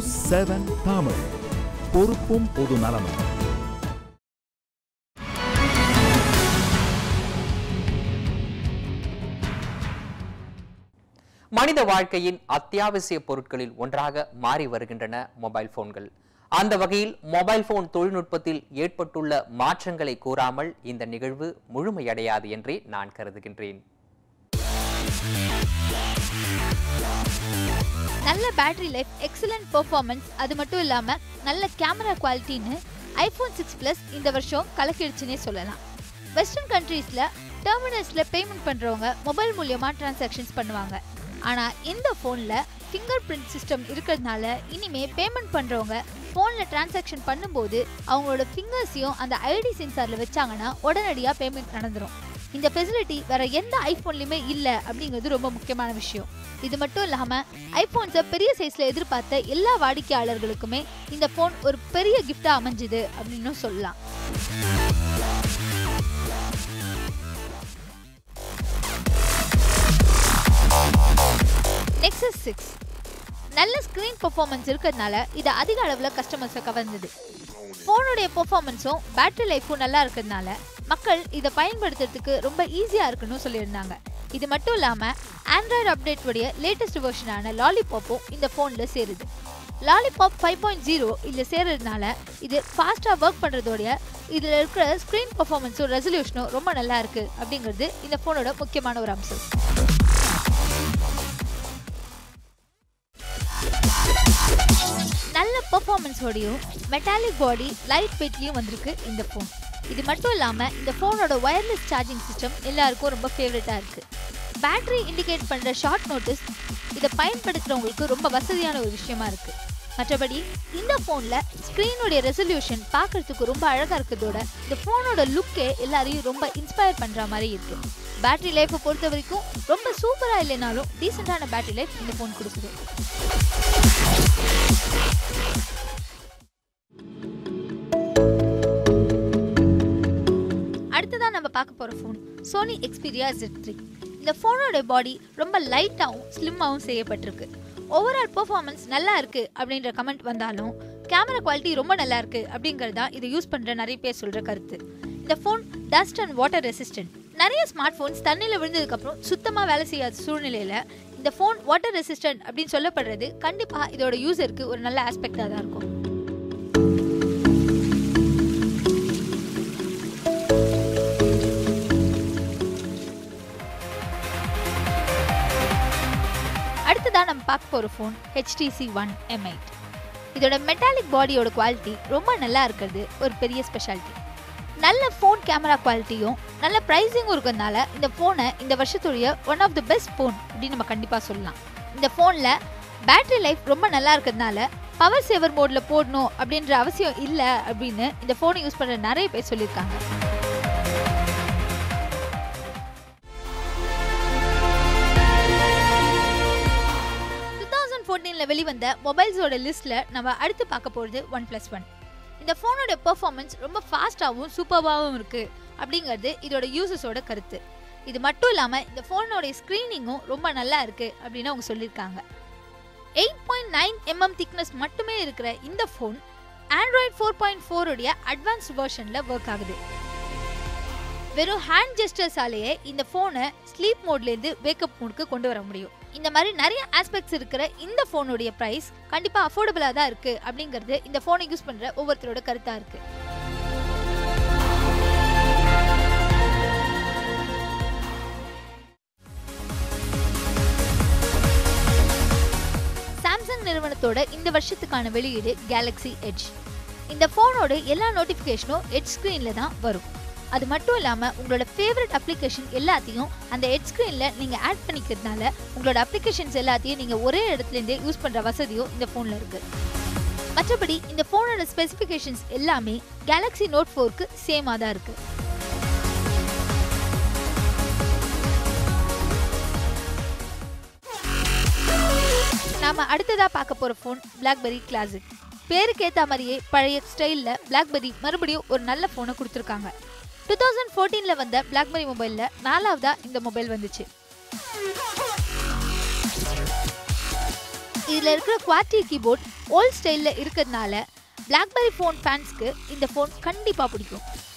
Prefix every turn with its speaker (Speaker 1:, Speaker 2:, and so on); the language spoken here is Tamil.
Speaker 1: நியூஸ் செவன் தமிழ் பொறுப்பும் பொது நலமும்
Speaker 2: மனித வாழ்க்கையின் அத்தியாவசிய பொருட்களில் ஒன்றாக மாறி வருகின்றன மொபைல் போன்கள் அந்த வகையில் மொபைல் போன் தொழில்நுட்பத்தில் ஏற்பட்டுள்ள மாற்றங்களை கூறாமல் இந்த நிகழ்வு முழுமையடையாது என்றே நான் கருதுகின்றேன்
Speaker 3: நல்ல பேட்டரி லைஃப் எக்ஸலண்ட் பெர்ஃபார்மன்ஸ் அது மட்டும் இல்லாம நல்ல கேமரா குவாலிட்டின்னு ஐபோன் சிக்ஸ் ப்ளஸ் இந்த வருஷம் கலக்கிடுச்சுன்னே சொல்லலாம் வெஸ்டர்ன் கண்ட்ரீஸ்ல டெர்மினல்ஸ்ல பேமெண்ட் பண்றவங்க மொபைல் மூலியமா டிரான்சாக்ஷன்ஸ் பண்ணுவாங்க ஆனா இந்த போன்ல ஃபிங்கர் பிரிண்ட் சிஸ்டம் இருக்கிறதுனால இனிமே பேமெண்ட் பண்றவங்க போன்ல டிரான்சாக்ஷன் பண்ணும்போது அவங்களோட ஃபிங்கர்ஸையும் அந்த ஐடி சென்சார்ல வச்சாங்கன்னா உடனடியா பேமெண்ட் நடந்துரும் இந்த ஃபெசிலிட்டி வேற எந்த ஐபோன்லயுமே இல்ல அப்படிங்கிறது ரொம்ப முக்கியமான விஷயம் இது மட்டும் இல்லாம ஐபோன்ஸை பெரிய சைஸ்ல எதிர்பார்த்த எல்லா வாடிக்கையாளர்களுக்குமே இந்த போன் ஒரு பெரிய கிஃப்டா அமைஞ்சுது அப்படின்னு சொல்லலாம் நெக்ஸஸ் சிக்ஸ் நல்ல ஸ்க்ரீன் பெர்ஃபார்மன்ஸ் இருக்கிறதுனால இது அதிக அளவில் கஸ்டமர்ஸை கவர்ந்தது ஃபோனுடைய பெர்ஃபார்மன்ஸும் பேட்டரி லைஃப்பும் நல்லா இருக்கிறதுனால மக்கள் இதை பயன்படுத்துறதுக்கு ரொம்ப ஈஸியாக இருக்குன்னு சொல்லியிருந்தாங்க இது மட்டும் இல்லாமல் ஆண்ட்ராய்டு அப்டேட் உடைய லேட்டஸ்ட் வெர்ஷனான லாலிபாப்பும் இந்த ஃபோனில் சேருது லாலிபாப் ஃபைவ் பாயிண்ட் ஜீரோ இதில் சேர்றதுனால இது ஃபாஸ்ட்டாக ஒர்க் பண்ணுறதோடைய இதில் இருக்கிற ஸ்க்ரீன் பெர்ஃபார்மன்ஸும் ரெசல்யூஷனும் ரொம்ப நல்லா இருக்குது அப்படிங்கிறது இந்த ஃபோனோட முக்கியமான ஒரு அம்சம் நல்ல பெர்ஃபார்மன்ஸோடையும் மெட்டாலிக் பாடி லைட் வெயிட்லேயும் வந்திருக்கு இந்த ஃபோன் இது மட்டும் இல்லாமல் இந்த ஃபோனோட ஒயர்லெஸ் சார்ஜிங் சிஸ்டம் எல்லாருக்கும் ரொம்ப ஃபேவரட்டாக இருக்குது பேட்டரி இண்டிகேட் பண்ணுற ஷார்ட் நோட்டீஸ் இதை பயன்படுத்துகிறவங்களுக்கு ரொம்ப வசதியான ஒரு விஷயமா இருக்குது மற்றபடி இந்த ஃபோனில் ஸ்க்ரீனுடைய ரெசல்யூஷன் பார்க்கறதுக்கு ரொம்ப அழகாக இருக்கிறதோட இந்த ஃபோனோட லுக்கே எல்லாரையும் ரொம்ப இன்ஸ்பயர் பண்ணுற மாதிரி இருக்குது பேட்டரி லைஃப்பை பொறுத்த வரைக்கும் ரொம்ப சூப்பராக இல்லைனாலும் டீசெண்டான பேட்டரி லைஃப் இந்த ஃபோன் கொடுக்குது அடுத்ததா நம்ம பார்க்க போற phone Sony Xperia Z3 three இந்த ஃபோனோட பாடி ரொம்ப லைட்டாகவும் ஸ்லிம்மாகவும் செய்யப்பட்டிருக்கு ஓவரால் பெர்ஃபார்மன்ஸ் நல்லா இருக்கு அப்படின்ற கமெண்ட் வந்தாலும் கேமரா குவாலிட்டி ரொம்ப நல்லா இருக்கு அப்படிங்கிறது தான் இதை யூஸ் பண்ற நிறைய பேர் சொல்ற கருத்து இந்த phone dust and water resistant நிறைய ஸ்மார்ட் ஃபோன்ஸ் தண்ணியில் விழுந்ததுக்கப்புறம் சுத்தமாக வேலை செய்யாத சூழ்நிலையில் இந்த ஃபோன் வாட்டர் ரெசிஸ்டன்ட் அப்படின்னு சொல்லப்படுறது கண்டிப்பாக இதோட யூசருக்கு ஒரு நல்ல ஆஸ்பெக்டாக தான் இருக்கும் அடுத்ததா நம்ம பார்க்க போகிற phone HTC one M eight இதோட மெட்டாலிக் பாடியோட குவாலிட்டி ரொம்ப நல்லா இருக்கிறது ஒரு பெரிய ஸ்பெஷாலிட்டி நல்ல ஃபோன் கேமரா குவாலிட்டியும் நல்ல ப்ரைஸிங்கும் இருக்கிறதுனால இந்த ஃபோனை இந்த வருஷத்துடைய one of the best phone அப்படின்னு நம்ம கண்டிப்பாக சொல்லலாம் இந்த ஃபோனில் பேட்டரி லைஃப் ரொம்ப நல்லா இருக்கிறதுனால பவர் சேவர் மோடில் போடணும் அப்படின்ற அவசியம் இல்லை அப்படின்னு இந்த ஃபோனை யூஸ் பண்ணுற நிறைய பேர் சொல்லியிருக்காங்க டூ தௌசண்ட் ஃபோர்டீனில் வெளிவந்த மொபைல்ஸோட லிஸ்ட்டில் நம்ம அடுத்து பார்க்க போகிறது ஒன் ப்ளஸ் ஒன் இந்த ஃபோனோட பெர்ஃபார்மன்ஸ் ரொம்ப ஃபாஸ்ட்டாகவும் சூப்பர்வாகவும் இருக்குது அப்படிங்கிறது இதோட யூசஸோட கருத்து இது மட்டும் இல்லாமல் இந்த ஃபோனோட ஸ்க்ரீனிங்கும் ரொம்ப நல்லா இருக்குது அப்படின்னு அவங்க சொல்லியிருக்காங்க eight point nine mm thickness மட்டுமே இருக்கிற இந்த ஃபோன் ஆண்ட்ராய்ட் ஃபோர் பாயிண்ட் ஃபோருடைய அட்வான்ஸ்ட் வெர்ஷனில் ஒர்க் ஆகுது வெறும் ஹேண்ட் ஜெஸ்டர்ஸாலேயே இந்த ஃபோனை ஸ்லீப் மோட்லேருந்து வேக்கப் மோடுக்கு கொண்டு வர முடியும் இந்த மாதிரி நிறைய ஆஸ்பெக்ட்ஸ் இருக்கிற இந்த ஃபோனுடைய ப்ரைஸ் கண்டிப்பாக அஃபோர்டபுளாக தான் இருக்குது அப்படிங்கிறது இந்த ஃபோனை யூஸ் பண்ணுற ஒவ்வொருத்தரோட கருத்தாக இருக்குது சாம்சங் நிறுவனத்தோட இந்த வருஷத்துக்கான வெளியீடு கேலக்ஸி எட்ஜ் இந்த ஃபோனோட எல்லா நோட்டிஃபிகேஷனும் எட்ஜ் ஸ்க்ரீனில் தான் வரும் அது மட்டும் இல்லாமல் உங்களோட ஃபேவரட் அப்ளிகேஷன் எல்லாத்தையும் அந்த எட் ஸ்க்ரீனில் நீங்கள் ஆட் பண்ணிக்கிறதுனால உங்களோட அப்ளிகேஷன்ஸ் எல்லாத்தையும் நீங்கள் ஒரே இடத்துலேருந்தே யூஸ் பண்ணுற வசதியும் இந்த ஃபோனில் இருக்குது மற்றபடி இந்த ஃபோனோட ஸ்பெசிஃபிகேஷன்ஸ் எல்லாமே கேலக்ஸி நோட் ஃபோருக்கு சேமாக தான் இருக்குது நாம அடுத்ததா பார்க்க போற ஃபோன் பிளாக்பெரி கிளாசிக் பேருக்கு ஏத்த மாதிரியே பழைய ஸ்டைலில் பிளாக்பெரி மறுபடியும் ஒரு நல்ல ஃபோனை கொடுத்துருக்காங்க டூ தௌசண்ட் ஃபோர்டீனில் வந்த பிளாக்பெரி மொபைலில் நாலாவதா இந்த மொபைல் வந்துச்சு இது இதில் இருக்கிற குவார்டி கீபோர்ட் ஓல்ட் ஸ்டைலில் இருக்கிறதுனால பிளாக்பெரி ஃபோன் ஃபேன்ஸ்க்கு இந்த ஃபோன் கண்டிப்பாக பிடிக்கும்